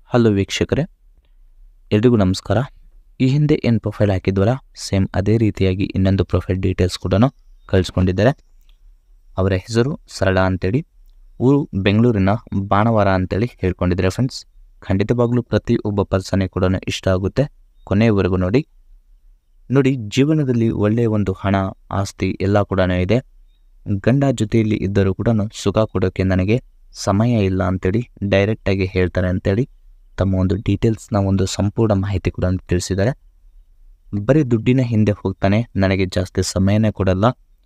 hello ವೀಕ್ಷಕರೇ ಎಲ್ರಿಗೂ ನಮಸ್ಕಾರ ಈ ಹಿಂದೆ ಏನು ಪ್ರೊಫೈಲ್ ಹಾಕಿದ್ವಲ್ಲ ಸೇಮ್ ಅದೇ ರೀತಿಯಾಗಿ ಇನ್ನೊಂದು ಪ್ರೊಫೈಲ್ ಡೀಟೇಲ್ಸ್ ಕೂಡ ಕಳಿಸ್ಕೊಂಡಿದ್ದಾರೆ ಅವರ ಹೆಸರು ಸರಳ ಅಂತೇಳಿ ಊರು ಬೆಂಗಳೂರಿನ ಬಾಣವಾರ ಅಂತೇಳಿ ಹೇಳ್ಕೊಂಡಿದ್ದಾರೆ ಫ್ರೆಂಡ್ಸ್ ಖಂಡಿತವಾಗ್ಲೂ ಪ್ರತಿ ಒಬ್ಬ ಪರ್ಸನ್ಗೆ ಕೂಡ ಇಷ್ಟ ಆಗುತ್ತೆ ಕೊನೆಯವರೆಗೂ ನೋಡಿ ನೋಡಿ ಜೀವನದಲ್ಲಿ ಒಳ್ಳೆಯ ಒಂದು ಹಣ ಆಸ್ತಿ ಎಲ್ಲ ಕೂಡ ಇದೆ ಗಂಡ ಜೊತೆಯಲ್ಲಿ ಇದ್ದರೂ ಕೂಡ ಸುಖ ಕೊಡೋಕ್ಕೆ ನನಗೆ ಸಮಯ ಇಲ್ಲ ಅಂತೇಳಿ ಡೈರೆಕ್ಟಾಗಿ ಹೇಳ್ತಾರೆ ಅಂತೇಳಿ ತಮ್ಮ ಒಂದು ಡೀಟೇಲ್ಸ್ನ ಒಂದು ಸಂಪೂರ್ಣ ಮಾಹಿತಿ ಕೂಡ ತಿಳಿಸಿದ್ದಾರೆ ಬರೀ ದುಡ್ಡಿನ ಹಿಂದೆ ಹೋಗ್ತಾನೆ ನನಗೆ ಜಾಸ್ತಿ ಸಮಯನೇ ಕೊಡಲ್ಲ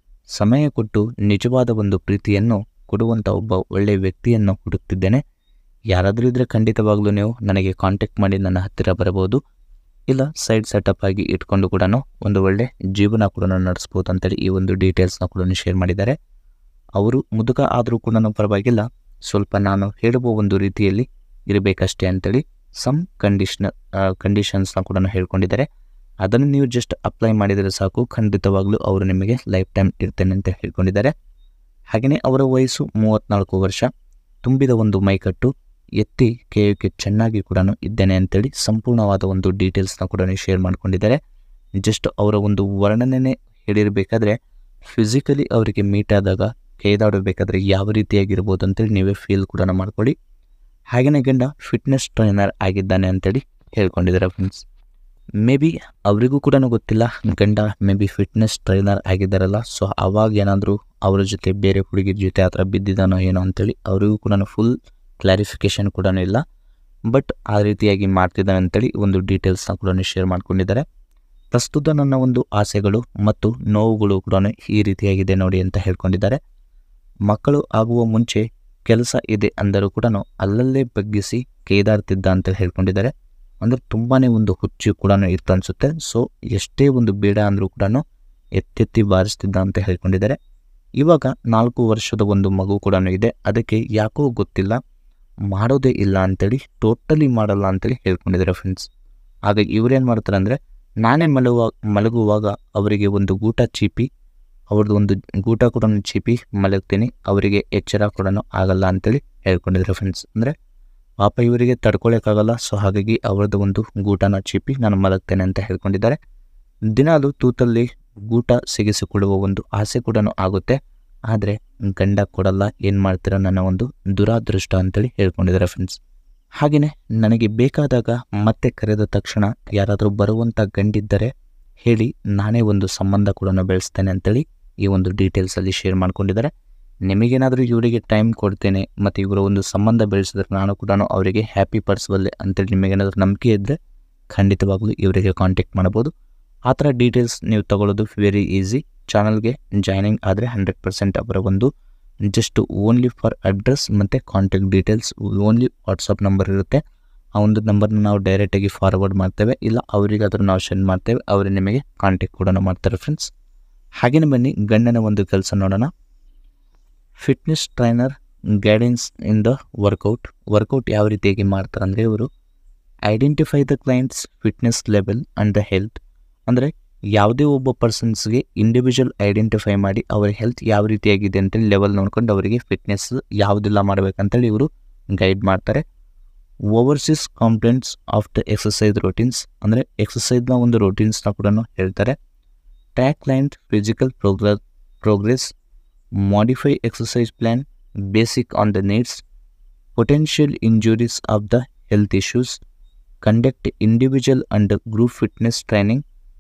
ಸಮಯ ಕೊಟ್ಟು ನಿಜವಾದ ಒಂದು ಪ್ರೀತಿಯನ್ನು ಕೊಡುವಂಥ ಒಬ್ಬ ಒಳ್ಳೆಯ ವ್ಯಕ್ತಿಯನ್ನು ಹುಡುಕ್ತಿದ್ದೇನೆ ಯಾರಾದರೂ ಇದ್ದರೆ ಖಂಡಿತವಾಗ್ಲೂ ನೀವು ನನಗೆ ಕಾಂಟ್ಯಾಕ್ಟ್ ಮಾಡಿ ನನ್ನ ಹತ್ತಿರ ಬರಬಹುದು ಇಲ್ಲ ಸೈಡ್ ಸೆಟಪ್ ಆಗಿ ಇಟ್ಕೊಂಡು ಕೂಡ ಒಂದು ಒಳ್ಳೆ ಜೀವನ ಕೂಡ ನಡೆಸ್ಬೋದು ಅಂತೇಳಿ ಈ ಒಂದು ಡೀಟೇಲ್ಸ್ನ ಕೂಡ ಶೇರ್ ಮಾಡಿದ್ದಾರೆ ಅವರು ಮುದುಕ ಆದರೂ ಕೂಡ ಪರವಾಗಿಲ್ಲ ಸ್ವಲ್ಪ ನಾನು ಹೇಳುವ ಒಂದು ರೀತಿಯಲ್ಲಿ ಇರಬೇಕಷ್ಟೇ ಅಂತೇಳಿ ಸಮ್ ಕಂಡೀಷನ್ ಕಂಡೀಷನ್ಸ್ನ ಕೂಡ ಹೇಳ್ಕೊಂಡಿದ್ದಾರೆ ಅದನ್ನು ನೀವು ಜಸ್ಟ್ ಅಪ್ಲೈ ಮಾಡಿದರೆ ಸಾಕು ಖಂಡಿತವಾಗ್ಲೂ ಅವರು ನಿಮಗೆ ಲೈಫ್ ಟೈಮ್ ಇರ್ತೇನೆ ಅಂತ ಹೇಳ್ಕೊಂಡಿದ್ದಾರೆ ಹಾಗೆಯೇ ಅವರ ವಯಸ್ಸು ಮೂವತ್ತ್ನಾಲ್ಕು ವರ್ಷ ತುಂಬಿದ ಒಂದು ಮೈಕಟ್ಟು ಎತ್ತಿ ಕೇಯೋಕ್ಕೆ ಚೆನ್ನಾಗಿ ಕೂಡ ಇದ್ದೇನೆ ಅಂತೇಳಿ ಸಂಪೂರ್ಣವಾದ ಒಂದು ಡೀಟೇಲ್ಸ್ನ ಕೂಡ ಶೇರ್ ಮಾಡ್ಕೊಂಡಿದ್ದಾರೆ ಜಸ್ಟ್ ಅವರ ಒಂದು ವರ್ಣನೆ ಹೇಳಿರಬೇಕಾದ್ರೆ ಫಿಸಿಕಲಿ ಅವರಿಗೆ ಮೀಟ್ ಆದಾಗ ಕೈದಾಡಬೇಕಾದ್ರೆ ಯಾವ ರೀತಿಯಾಗಿರ್ಬೋದು ಅಂತೇಳಿ ನೀವೇ ಫೀಲ್ ಕೂಡ ಮಾಡ್ಕೊಳ್ಳಿ ಹಾಗೆಯೇ ಗಂಡ ಫಿಟ್ನೆಸ್ ಟ್ರೈನರ್ ಆಗಿದ್ದಾನೆ ಅಂತೇಳಿ ಹೇಳ್ಕೊಂಡಿದ್ದಾರೆ ಫ್ರೆಂಡ್ಸ್ ಮೇ ಬಿ ಅವರಿಗೂ ಕೂಡ ಗೊತ್ತಿಲ್ಲ ಗಂಡ ಮೇ ಬಿ ಫಿಟ್ನೆಸ್ ಟ್ರೈನರ್ ಆಗಿದ್ದಾರಲ್ಲ ಸೊ ಅವಾಗ ಏನಾದರೂ ಅವರ ಜೊತೆ ಬೇರೆ ಹುಡುಗಿರ ಜೊತೆ ಆ ಥರ ಬಿದ್ದಿದ್ದಾನೋ ಏನೋ ಅಂತೇಳಿ ಅವರಿಗೂ ಕೂಡ ಫುಲ್ ಕ್ಲಾರಿಫಿಕೇಷನ್ ಕೂಡ ಇಲ್ಲ ಬಟ್ ಆ ರೀತಿಯಾಗಿ ಮಾಡ್ತಿದ್ದಾನೆ ಅಂತೇಳಿ ಒಂದು ಡೀಟೇಲ್ಸ್ನ ಕೂಡ ಶೇರ್ ಮಾಡ್ಕೊಂಡಿದ್ದಾರೆ ಪ್ರಸ್ತುತ ನನ್ನ ಒಂದು ಆಸೆಗಳು ಮತ್ತು ನೋವುಗಳು ಕೂಡ ಈ ರೀತಿಯಾಗಿದೆ ನೋಡಿ ಅಂತ ಹೇಳ್ಕೊಂಡಿದ್ದಾರೆ ಮಕ್ಕಳು ಆಗುವ ಮುಂಚೆ ಕೆಲಸ ಇದೆ ಅಂದರೂ ಕೂಡ ಅಲ್ಲಲ್ಲೇ ಬಗ್ಗಿಸಿ ಕೈದಾಡ್ತಿದ್ದ ಅಂತ ಹೇಳ್ಕೊಂಡಿದ್ದಾರೆ ಅಂದರೆ ತುಂಬಾ ಒಂದು ಹುಚ್ಚು ಕೂಡ ಇತ್ತು ಅನಿಸುತ್ತೆ ಸೊ ಎಷ್ಟೇ ಒಂದು ಬೇಡ ಅಂದರೂ ಕೂಡ ಎತ್ತೆತ್ತಿ ಬಾರಿಸ್ತಿದ್ದ ಅಂತ ಹೇಳ್ಕೊಂಡಿದ್ದಾರೆ ಇವಾಗ ನಾಲ್ಕು ವರ್ಷದ ಒಂದು ಮಗು ಕೂಡ ಇದೆ ಅದಕ್ಕೆ ಯಾಕೋ ಗೊತ್ತಿಲ್ಲ ಮಾಡೋದೇ ಇಲ್ಲ ಅಂತೇಳಿ ಟೋಟಲಿ ಮಾಡಲ್ಲ ಅಂತೇಳಿ ಹೇಳ್ಕೊಂಡಿದ್ದಾರೆ ಫ್ರೆಂಡ್ಸ್ ಹಾಗಾಗಿ ಇವ್ರೇನು ಮಾಡ್ತಾರೆ ಅಂದರೆ ನಾನೇ ಮಲಗುವ ಮಲಗುವಾಗ ಅವರಿಗೆ ಒಂದು ಗೂಟ ಚೀಪಿ ಅವ್ರದ್ದು ಒಂದು ಗೂಟ ಕೂಡ ಚೀಪಿ ಮಲಗ್ತೀನಿ ಅವರಿಗೆ ಎಚ್ಚರ ಕೂಡ ಆಗಲ್ಲ ಅಂತೇಳಿ ಹೇಳ್ಕೊಂಡಿದ್ದಾರೆ ಫ್ರೆಂಡ್ಸ್ ಅಂದರೆ ಪಾಪ ಇವರಿಗೆ ತಡ್ಕೊಳಕ್ಕಾಗಲ್ಲ ಸೊ ಹಾಗಾಗಿ ಅವ್ರದ್ದು ಒಂದು ಗೂಟನ ಚೀಪಿ ನಾನು ಮಲಗ್ತೇನೆ ಅಂತ ಹೇಳ್ಕೊಂಡಿದ್ದಾರೆ ದಿನಾಲು ತೂತಲ್ಲಿ ಗೂಟ ಸಿಗಿಸಿಕೊಳ್ಳುವ ಒಂದು ಆಸೆ ಕೂಡ ಆಗುತ್ತೆ ಆದರೆ ಗಂಡ ಕೊಡಲ್ಲ ಏನು ಮಾಡ್ತೀರ ನನ್ನ ಒಂದು ದುರಾದೃಷ್ಟ ಅಂತೇಳಿ ಹೇಳ್ಕೊಂಡಿದ್ದಾರೆ ಫ್ರೆಂಡ್ಸ್ ಹಾಗೆಯೇ ನನಗೆ ಬೇಕಾದಾಗ ಮತ್ತೆ ಕರೆದ ತಕ್ಷಣ ಯಾರಾದರೂ ಬರುವಂಥ ಗಂಡಿದ್ದರೆ ಹೇಳಿ ನಾನೇ ಒಂದು ಸಂಬಂಧ ಕೂಡ ಬೆಳೆಸ್ತೇನೆ ಅಂತೇಳಿ ಈ ಒಂದು ಡೀಟೇಲ್ಸಲ್ಲಿ ಶೇರ್ ಮಾಡ್ಕೊಂಡಿದ್ದಾರೆ ನಿಮಗೇನಾದರೂ ಇವರಿಗೆ ಟೈಮ್ ಕೊಡ್ತೇನೆ ಮತ್ತು ಇವರ ಒಂದು ಸಂಬಂಧ ಬೆಳೆಸಿದ್ರೆ ನಾನು ಕೂಡ ಅವರಿಗೆ ಹ್ಯಾಪಿ ಪಡಿಸಬಲ್ಲೆ ಅಂತೇಳಿ ನಿಮಗೇನಾದರೂ ನಂಬಿಕೆ ಇದ್ದರೆ ಖಂಡಿತವಾಗಲೂ ಇವರಿಗೆ ಕಾಂಟ್ಯಾಕ್ಟ್ ಮಾಡ್ಬೋದು ಆ ಥರ ಡೀಟೇಲ್ಸ್ ನೀವು ತಗೊಳ್ಳೋದು ವೆರಿ ಈಸಿ ಚಾನಲ್ಗೆ ಜಾಯ್ನಿಂಗ್ ಆದರೆ ಹಂಡ್ರೆಡ್ ಪರ್ಸೆಂಟ್ ಅವರ ಒಂದು ಜಸ್ಟ್ ಓನ್ಲಿ ಫಾರ್ ಅಡ್ರೆಸ್ ಮತ್ತು contact details only WhatsApp number ಇರುತ್ತೆ ಆ ಒಂದು ನಂಬರ್ನ ನಾವು ಡೈರೆಕ್ಟಾಗಿ ಫಾರ್ವರ್ಡ್ ಮಾಡ್ತೇವೆ ಇಲ್ಲ ಅವರಿಗಾದರೂ ನಾವು ಸೆಂಡ್ ಮಾಡ್ತೇವೆ ಅವರು ನಿಮಗೆ ಕಾಂಟ್ಯಾಕ್ಟ್ ಕೂಡ ಮಾಡ್ತಾರೆ ಫ್ರೆಂಡ್ಸ್ ಹಾಗೆಯೇ ಬನ್ನಿ ಗಂಡನ ಒಂದು ಕೆಲಸ ನೋಡೋಣ fitness trainer guidance in the workout workout ಯಾವ ರೀತಿಯಾಗಿ ಮಾಡ್ತಾರೆ ಅಂದರೆ ಇವರು identify the clients fitness level and the health ಅಂದರೆ ಯಾವುದೇ ಒಬ್ಬ ಪರ್ಸನ್ಸ್ಗೆ ಇಂಡಿವಿಜುವಲ್ ಐಡೆಂಟಿಫೈ ಮಾಡಿ ಅವರ ಹೆಲ್ತ್ ಯಾವ ರೀತಿಯಾಗಿದೆ ಅಂತೇಳಿ ಲೆವೆಲ್ ನೋಡ್ಕೊಂಡು ಅವರಿಗೆ ಫಿಟ್ನೆಸ್ ಯಾವುದೆಲ್ಲ ಮಾಡಬೇಕಂತೇಳಿ ಇವರು ಗೈಡ್ ಮಾಡ್ತಾರೆ oversees complaints of the exercise routines ಅಂದರೆ ಎಕ್ಸಸೈಸ್ನ ಒಂದು ರೋಟೀನ್ಸ್ನ ಕೂಡ ಹೇಳ್ತಾರೆ track client physical progress progress modify exercise plan basic on the needs potential injuries of the health issues conduct individual and group fitness training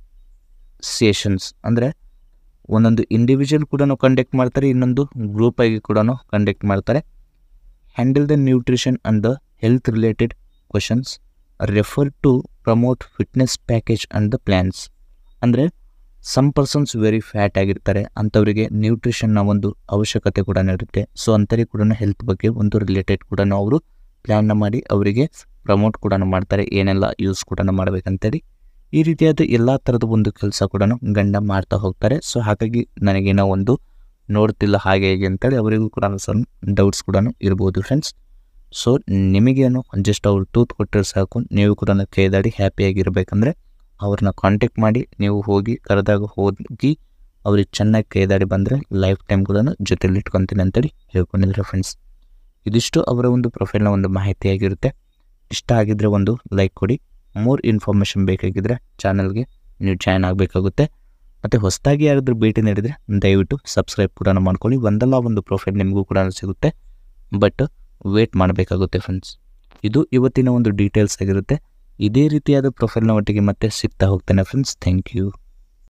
sessions ಅಂದರೆ ಒಂದೊಂದು individual ಕೂಡ conduct ಮಾಡ್ತಾರೆ ಇನ್ನೊಂದು ಗ್ರೂಪ್ ಆಗಿ ಕೂಡ ಕಂಡಕ್ಟ್ ಮಾಡ್ತಾರೆ handle the nutrition and the health related questions refer to promote fitness package and the plans ಅಂದರೆ some persons very fat ಆಗಿರ್ತಾರೆ ಅಂಥವರಿಗೆ ನ್ಯೂಟ್ರಿಷನ್ನ ಒಂದು ಅವಶ್ಯಕತೆ ಕೂಡ ಇರುತ್ತೆ ಸೊ ಅಂಥವ್ರಿಗೆ ಕೂಡ ಹೆಲ್ತ್ ಬಗ್ಗೆ ಒಂದು ರಿಲೇಟೆಡ್ ಕೂಡ ಅವರು ಪ್ಲ್ಯಾನ್ನ ಮಾಡಿ ಅವರಿಗೆ ಪ್ರಮೋಟ್ ಕೂಡ ಮಾಡ್ತಾರೆ ಏನೆಲ್ಲ ಯೂಸ್ ಕೂಡ ಮಾಡಬೇಕಂತೇಳಿ ಈ ರೀತಿಯಾದ ಎಲ್ಲ ಥರದ ಒಂದು ಕೆಲಸ ಕೂಡ ಗಂಡ ಮಾಡ್ತಾ ಹೋಗ್ತಾರೆ ಸೊ ಹಾಗಾಗಿ ನನಗೇನೋ ಒಂದು ನೋಡ್ತಿಲ್ಲ ಹಾಗೆ ಹೇಗೆ ಅಂತೇಳಿ ಅವರಿಗೂ ಕೂಡ ಸ್ವಲ್ಪ ಡೌಟ್ಸ್ ಕೂಡ ಇರ್ಬೋದು ಫ್ರೆಂಡ್ಸ್ ಸೊ ನಿಮಗೇನು ಜಸ್ಟ್ ಅವ್ರು ಟೂತ್ ಕೊಟ್ಟರೆ ಸಾಕು ನೀವು ಕೂಡ ಕೈದಾಡಿ ಹ್ಯಾಪಿಯಾಗಿರ್ಬೇಕಂದ್ರೆ ಅವ್ರನ್ನ ಕಾಂಟ್ಯಾಕ್ಟ್ ಮಾಡಿ ನೀವು ಹೋಗಿ ಕರೆದಾಗ ಹೋಗಿ ಅವ್ರಿಗೆ ಚೆನ್ನಾಗಿ ಕೈದಾಡಿ ಬಂದರೆ ಲೈಫ್ ಟೈಮ್ ಕೂಡ ಜೊತೆಲಿ ಇಟ್ಕೊತೀನಿ ಅಂತೇಳಿ ಹೇಳ್ಕೊಂಡಿದ್ದಾರೆ ಫ್ರೆಂಡ್ಸ್ ಇದಿಷ್ಟು ಅವರ ಒಂದು ಪ್ರೊಫೈಲ್ನ ಒಂದು ಮಾಹಿತಿಯಾಗಿರುತ್ತೆ ಇಷ್ಟ ಆಗಿದ್ರೆ ಒಂದು ಲೈಕ್ ಕೊಡಿ ಮೋರ್ ಇನ್ಫಾರ್ಮೇಷನ್ ಬೇಕಾಗಿದ್ದರೆ ಚಾನಲ್ಗೆ ನೀವು ಜಾಯ್ನ್ ಆಗಬೇಕಾಗುತ್ತೆ ಮತ್ತು ಹೊಸದಾಗಿ ಯಾರಾದರೂ ಭೇಟಿ ನೀಡಿದರೆ ದಯವಿಟ್ಟು ಸಬ್ಸ್ಕ್ರೈಬ್ ಕೂಡ ಮಾಡ್ಕೊಳ್ಳಿ ಒಂದಲ್ಲ ಒಂದು ಪ್ರೊಫೈಲ್ ನಿಮಗೂ ಕೂಡ ಸಿಗುತ್ತೆ ಬಟ್ ವೇಟ್ ಮಾಡಬೇಕಾಗುತ್ತೆ ಫ್ರೆಂಡ್ಸ್ ಇದು ಇವತ್ತಿನ ಒಂದು ಡೀಟೇಲ್ಸ್ ಆಗಿರುತ್ತೆ ಇದೇ ರೀತಿಯಾದ ಪ್ರೊಫೈಲ್ನ ಒಟ್ಟಿಗೆ ಮತ್ತೆ ಸಿಗ್ತಾ ಹೋಗ್ತೇನೆ ಫ್ರೆಂಡ್ಸ್ ಥ್ಯಾಂಕ್ ಯು